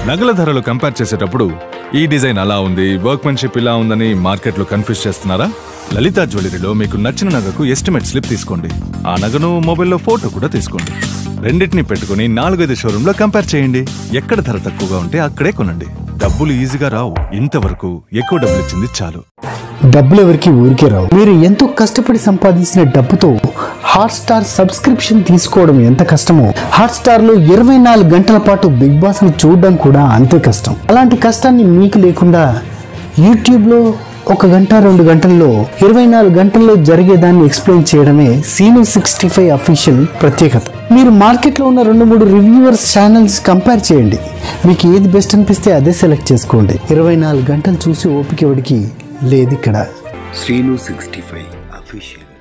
నగల ధరలు కంపేర్ చేసేటప్పుడు ఈ డిజైన్ అలా ఉంది వర్క్మెన్షిప్ ఇలా ఉందని మార్కెట్లో కన్ఫ్యూజ్ చేస్తున్నారా లలిత జ్యువెలరీలో మీకు నచ్చిన నగకు ఎస్టిమేట్ స్లిప్ తీసుకోండి ఆ నగను మొబైల్లో ఫోటో కూడా తీసుకోండి రెండింటిని పెట్టుకుని నాలుగైదు షోరూంలో కంపేర్ చేయండి ఎక్కడ ధర తక్కువగా ఉంటే అక్కడే కొనండి డబ్బులు ఈజీగా రావు ఇంతవరకు ఎక్కువ డబ్బులు ఇచ్చింది చాలు డబ్బులు ఎవరికి ఊరికే రావు మీరు ఎంతో కష్టపడి సంపాదించిన డబ్బుతో హాట్ స్టార్ సబ్స్క్రిప్షన్ తీసుకోవడం ఎంత కష్టమో హాట్ స్టార్ లో ఇరవై నాలుగు గంటల పాటు బిగ్ బాస్ ని చూడడం కూడా అంతే కష్టం అలాంటి కష్టాన్ని మీకు లేకుండా యూట్యూబ్ లో ఒక గంట రెండు గంటల్లో ఇరవై నాలుగు గంటల్లో జరిగేదాన్ని ఎక్స్ప్లెయిన్ చేయడమే సీను సిక్స్టీ ఫైవ్ అఫీషియల్ ప్రత్యేకత మీరు మార్కెట్లో ఉన్న రెండు మూడు రివ్యూవర్స్ ఛానల్స్ కంపేర్ చేయండి మీకు ఏది బెస్ట్ అనిపిస్తే అదే సెలెక్ట్ చేసుకోండి ఇరవై నాలుగు గంటలు చూసి ఓపిక ఎవడికి లేదు ఇక్కడ శ్రీను సిక్స్టీ ఫైవ్ అఫీషియల్